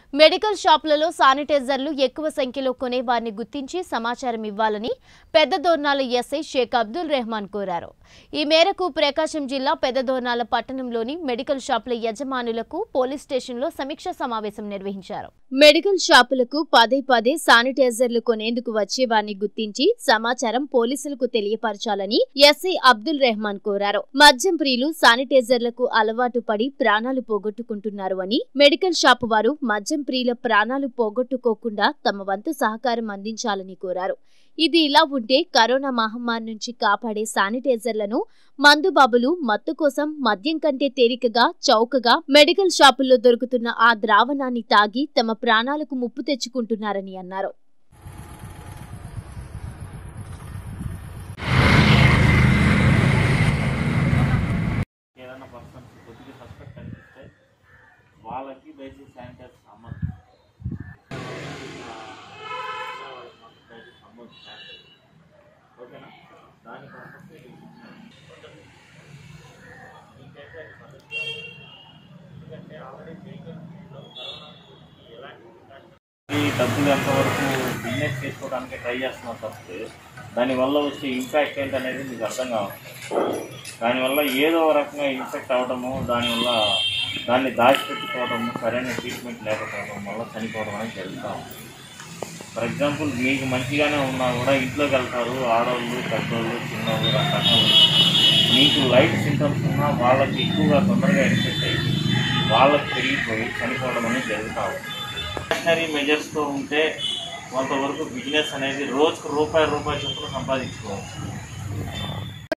Medical షాపులలో శానిటైజర్లు ఎక్కువ సంఖ్యలో కొనే వారిని గుర్తించి సమాచారం ఇవ్వాలని పెద్ద దోర్నాల ఎస్ఐ షేక్ అబ్దుల్ రెహమాన్ కోరారు ఈ మేరకు ప్రకాశం జిల్లా పెద్ద దోర్నాల పట్టణంలోని మెడికల్ షాపుల యజమానులకు పోలీస్ స్టేషన్లో సమీక్ష సమావేశం నిర్వహించారు మెడికల్ షాపులకు పదే పదే శానిటైజర్లు కొనేందుకు వచ్చే వారిని గుర్తించి సమాచారం పోలీసులకు తెలియపరచాలని ఎస్ఐ అబ్దుల్ రెహమాన్ కోరారు మద్యం ప్రియులు శానిటైజర్లకు అలవాటు పడి ప్రాణాలు పోగొట్టుకుంటున్నారు అని మెడికల్ షాపు వారు మద్యం ప్రియుల ప్రాణాలు పోగొట్టుకోకుండా తమ వంతు సహకారం అందించాలని కోరారు ఇది ఇలా ఉంటే కరోనా మహమ్మారి నుంచి కాపాడే శానిటైజర్లను మందుబాబులు మత్తు కోసం మద్యం కంటే తేలికగా చౌకగా మెడికల్ షాపుల్లో దొరుకుతున్న ఆ ద్రావణాన్ని తాగి తమ ప్రాణాలకు ముప్పు తెచ్చుకుంటున్నారని అన్నారు ఏదైనా పర్సన్స్ కొద్దిగా సస్పెక్ట్ అనిపిస్తే వాళ్ళకి దయచేసి శానిటైజర్ అమ్మదు వాళ్ళకి మాత్రం దయచేసి అమ్మదు శానిటైజర్ ఓకేనా దాని పర్పస్ మీకైతే అది పద్ధతి కాదు. ఎందుకంటే ఆల్రెడీ వెహికల్ కరోనా గురించి ఎలాంటి precautions ఈ డబ్బులు ఎంతవరకు బిజినెస్ చేసుకోవడానికి ట్రై చేస్తున్నారు తప్పితే దానివల్ల వచ్చే ఇంపాక్ట్ ఏంటనేది మీకు అర్థం కావాలి దానివల్ల ఏదో ఒక రకంగా ఇన్ఫెక్ట్ అవ్వడము దానివల్ల దాన్ని దాచిపెట్టుకోవడము సరైన ట్రీట్మెంట్ లేకపోవడం వల్ల చనిపోవడం అనేది జరుగుతూ ఉంది ఫర్ ఎగ్జాంపుల్ మీకు మంచిగానే ఉన్నా కూడా ఇంట్లోకి వెళ్తారు ఆడవాళ్ళు పెద్దోళ్ళు చిన్నవాళ్ళు రకరకాలు మీకు లైట్ సింటమ్స్ ఉన్నా వాళ్ళకి ఎక్కువగా తొందరగా ఇన్ఫెక్ట్ అయ్యి వాళ్ళకి పెరిగిపోయి చనిపోవడం అనేది జరుగుతూ ఉంది ప్రికాషనరీ మెజర్స్తో ఉంటే కొంతవరకు బిజినెస్ అనేది రోజుకు రూపాయి రూపాయి చొప్పున సంపాదించుకోవచ్చు